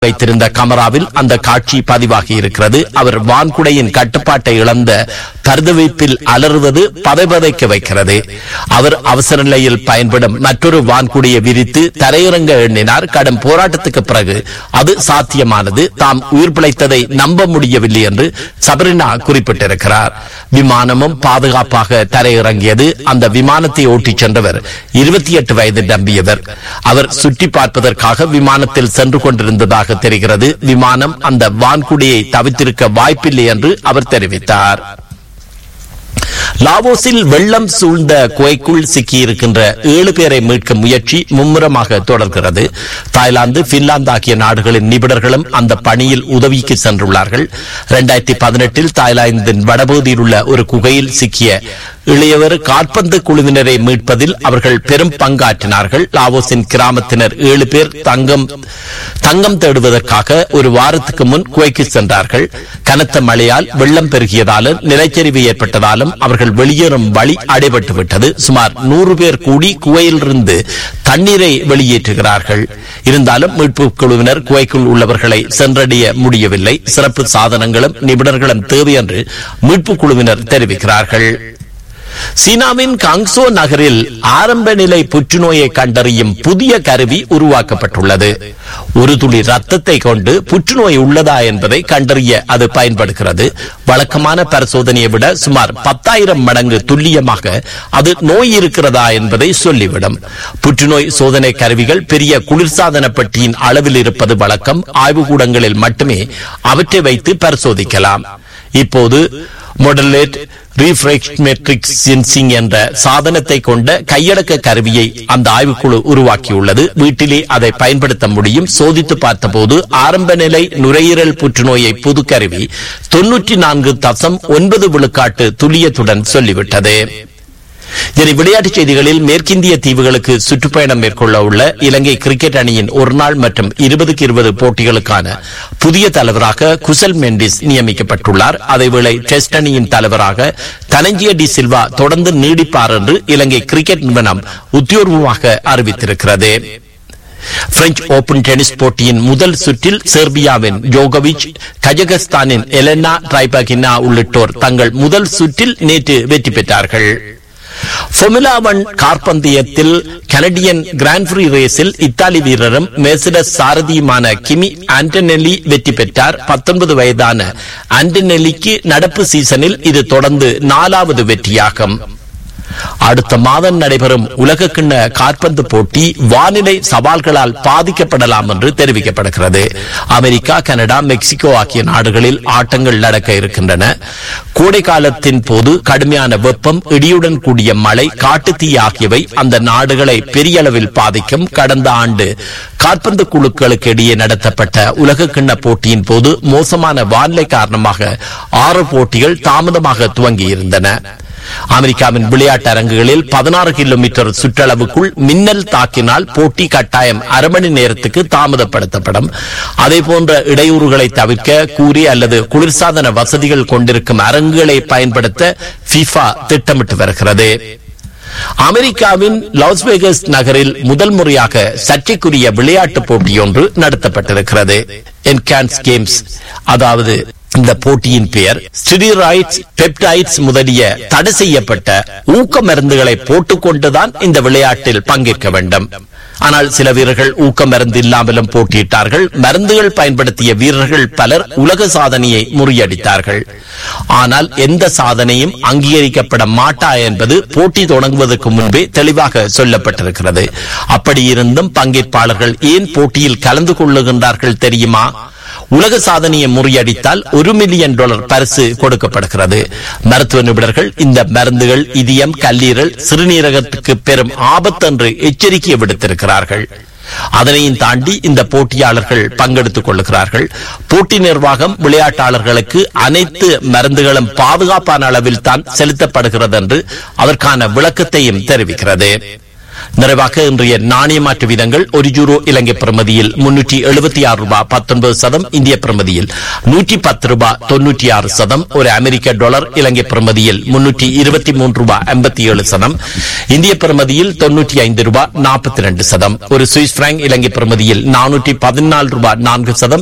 வைத்திருந்த கமராவில் அந்த காட்சி பதிவாகி இருக்கிறது அவர் வான்குடையின் கட்டுப்பாட்டை இழந்த பரிதவிப்பில் அலறுவது பதைபதைக்க வைக்கிறது அவர் அவசர நிலையில் பயன்படும் மற்றொரு வான்குடியை விரித்து தரையிறங்க எண்ணினார் கடும் போராட்டத்துக்கு பிறகு அது சாத்தியமானது தாம் உயிர் பிழைத்ததை நம்ப முடியவில்லை என்று சபரினா குறிப்பிட்டிருக்கிறார் விமானமும் பாதுகாப்பாக தரையிறங்கியது அந்த விமானத்தை ஓட்டிச் சென்றவர் இருபத்தி எட்டு வயது நம்பியவர் அவர் சுற்றி பார்ப்பதற்காக விமானத்தில் சென்று கொண்டிருந்ததாக தெரிகிறது விமானம் அந்த வான்குடியை தவித்திருக்க வாய்ப்பில்லை என்று அவர் தெரிவித்தார் லாவோஸில் வெள்ளம் சூழ்ந்த குகைக்குள் சிக்கியிருக்கின்ற ஏழு பேரை மீட்கும் முயற்சி மும்முரமாக தொடர்கிறது தாய்லாந்து பின்லாந்து ஆகிய நாடுகளின் நிபுணர்களும் அந்த பணியில் உதவிக்கு சென்றுள்ளார்கள் இரண்டாயிரத்தி பதினெட்டில் தாய்லாந்தின் வடபகுதியில் உள்ள ஒரு குகையில் சிக்கிய இளையவர் காற்பந்து குழுவினரை மீட்பதில் அவர்கள் பெரும் பங்காற்றினார்கள் லாவோஸின் கிராமத்தினர் ஏழு பேர் தங்கம் தங்கம் தேடுவதற்காக ஒரு வாரத்துக்கு முன் குவைக்கு சென்றார்கள் கனத்த மழையால் வெள்ளம் பெருகியதாலும் நிலச்சரிவு ஏற்பட்டதாலும் அவர்கள் வெளியேறும் வழி அடைபட்டு விட்டது சுமார் நூறு பேர் கூடி குவையிலிருந்து தண்ணீரை வெளியேற்றுகிறார்கள் இருந்தாலும் மீட்பு குழுவினர் குவைக்குள் உள்ளவர்களை சென்றடைய முடியவில்லை சிறப்பு சாதனங்களும் நிபுணர்களும் தேவை என்று மீட்பு குழுவினர் தெரிவிக்கிறார்கள் சீனாவின் காங்சோ நகரில் ஆரம்ப நிலை புற்றுநோயை கண்டறியும் புதிய கருவி உருவாக்கப்பட்டுள்ளது ஒரு துளி ரத்தத்தை கொண்டு புற்றுநோய் உள்ளதா என்பதை கண்டறிய அது பயன்படுகிறது வழக்கமான பரிசோதனையை விட சுமார் பத்தாயிரம் மடங்கு துல்லியமாக அது நோய் இருக்கிறதா என்பதை சொல்லிவிடும் புற்றுநோய் சோதனை கருவிகள் பெரிய குளிர்சாதன பெட்டியின் அளவில் இருப்பது வழக்கம் ஆய்வுக்கூடங்களில் மட்டுமே அவற்றை வைத்து பரிசோதிக்கலாம் இப்போது மொடலேட் ரீஃப்ரெக்மெட்ரிக் சென்சிங் என்ற சாதனத்தை கொண்ட கையடக்க கருவியை அந்த ஆய்வுக்குழு உருவாக்கியுள்ளது வீட்டிலே அதை பயன்படுத்த முடியும் சோதித்து பார்த்தபோது ஆரம்ப நிலை நுரையீரல் புற்றுநோயை புது கருவி தொன்னூற்றி நான்கு தசம் ஒன்பது விழுக்காட்டு துல்லியத்துடன் சொல்லிவிட்டது இனி விளையாட்டுச் செய்திகளில் மேற்கிந்திய தீவுகளுக்கு சுற்றுப்பயணம் மேற்கொள்ள உள்ள இலங்கை கிரிக்கெட் அணியின் ஒருநாள் மற்றும் இருபதுக்கு இருபது போட்டிகளுக்கான புதிய தலைவராக குசல் மெண்டிஸ் நியமிக்கப்பட்டுள்ளார் அதேவேளை டெஸ்ட் அணியின் தலைவராக தனஞ்சிய டி சில்வா தொடர்ந்து நீடிப்பார் என்று இலங்கை கிரிக்கெட் நிறுவனம் உத்தியோகமாக அறிவித்திருக்கிறது பிரெஞ்சு ஓபன் டென்னிஸ் போட்டியின் முதல் சுற்றில் செர்பியாவின் ஜோகோவிச் கஜகஸ்தானின் எலெனா ட்ரைபகினா உள்ளிட்டோர் தங்கள் முதல் சுற்றில் நேற்று வெற்றி பெற்றார்கள் ஃபொர்முலா ஒன் கார்பந்தயத்தில் கனடியன் கிராண்ட் பிரீ ரேஸில் இத்தாலி வீரரும் மெர்சிடஸ் சாரதியுமான கிமி ஆண்டனெல்லி வெற்றி பெற்றார் பத்தொன்பது வயதான ஆண்டனெல்லிக்கு நடப்பு சீசனில் இது தொடர்ந்து நாலாவது வெற்றியாகும் அடுத்த மாதம் நடைபெறும் உலக கிண்ண காற்பந்து போட்டி வானிலை சவால்களால் பாதிக்கப்படலாம் என்று தெரிவிக்கப்படுகிறது அமெரிக்கா கனடா மெக்சிகோ ஆகிய நாடுகளில் ஆட்டங்கள் நடக்க இருக்கின்றன கோடை காலத்தின் போது கடுமையான வெப்பம் இடியுடன் கூடிய மழை காட்டுத்தீ ஆகியவை அந்த நாடுகளை பெரிய அளவில் பாதிக்கும் கடந்த ஆண்டு காற்பந்து குழுக்களுக்கு இடையே நடத்தப்பட்ட உலக கிண்ண போட்டியின் போது மோசமான வானிலை காரணமாக ஆறு போட்டிகள் தாமதமாக துவங்கியிருந்தன அமெரிக்காவின் விளையாட்டு அரங்குகளில் பதினாறு கிலோமீட்டர் சுற்றளவுக்குள் மின்னல் தாக்கினால் போட்டி கட்டாயம் அரை மணி நேரத்துக்கு தாமதப்படுத்தப்படும் அதே போன்ற இடையூறுகளை தவிர்க்க கூறி அல்லது குளிர்சாதன வசதிகள் கொண்டிருக்கும் அரங்குகளை பயன்படுத்த பிஃபா திட்டமிட்டு வருகிறது அமெரிக்காவின் லாஸ் வேகஸ் நகரில் முதல் முறையாக சர்ச்சைக்குரிய விளையாட்டு போட்டியொன்று நடத்தப்பட்டிருக்கிறது என்கான்ஸ் கேம்ஸ் அதாவது இந்த போட்டியின் பெயர் ஸ்டிராய்ட்ஸ் பெப்டைட்ஸ் முதலிய தடை செய்யப்பட்ட ஊக்க மருந்துகளை போட்டுக்கொண்டுதான் இந்த விளையாட்டில் பங்கேற்க வேண்டும் ஆனால் சில வீரர்கள் ஊக்க மருந்து இல்லாமலும் போட்டியிட்டார்கள் மருந்துகள் பயன்படுத்திய வீரர்கள் பலர் உலக சாதனையை முறியடித்தார்கள் ஆனால் எந்த சாதனையும் அங்கீகரிக்கப்பட மாட்டா என்பது போட்டி தொடங்குவதற்கு முன்பே தெளிவாக சொல்லப்பட்டிருக்கிறது அப்படி இருந்தும் பங்கேற்பாளர்கள் ஏன் போட்டியில் கலந்து கொள்ளுகின்றார்கள் தெரியுமா உலக சாதனையை முறியடித்தால் ஒரு மில்லியன் டாலர் பரிசு கொடுக்கப்படுகிறது மருத்துவ நிபுணர்கள் இந்த மருந்துகள் இதயம் கல்லீரல் சிறுநீரகத்துக்கு பெரும் ஆபத்து என்று எச்சரிக்கை விடுத்திருக்கிறார்கள் அதனையும் தாண்டி இந்த போட்டியாளர்கள் பங்கெடுத்துக் கொள்ளுகிறார்கள் போட்டி நிர்வாகம் விளையாட்டாளர்களுக்கு அனைத்து மருந்துகளும் பாதுகாப்பான அளவில் தான் செலுத்தப்படுகிறது என்று அதற்கான விளக்கத்தையும் தெரிவிக்கிறது நிறைவாக இன்றைய நாணய மாற்று வீதங்கள் ஒரு யூரோ இலங்கை பிரமதியில் முன்னூற்றி எழுபத்தி ஆறு ரூபாய் பத்தொன்பது சதம் இந்திய பிரமதியில் நூற்றி பத்து ரூபாய் தொன்னூற்றி ஆறு சதம் ஒரு அமெரிக்க டாலர் இலங்கை பிரமதியில் முன்னூற்றி இருபத்தி மூன்று ரூபாய் எண்பத்தி ஏழு சதம் இந்திய பிரமதியில் தொன்னூற்றி ஐந்து ரூபாய் நாற்பத்தி ரெண்டு சதம் ஒரு சுவிஸ் பிராங்க் இலங்கை பிரமதியில் நானூற்றி பதினாலு ரூபாய் நான்கு சதம்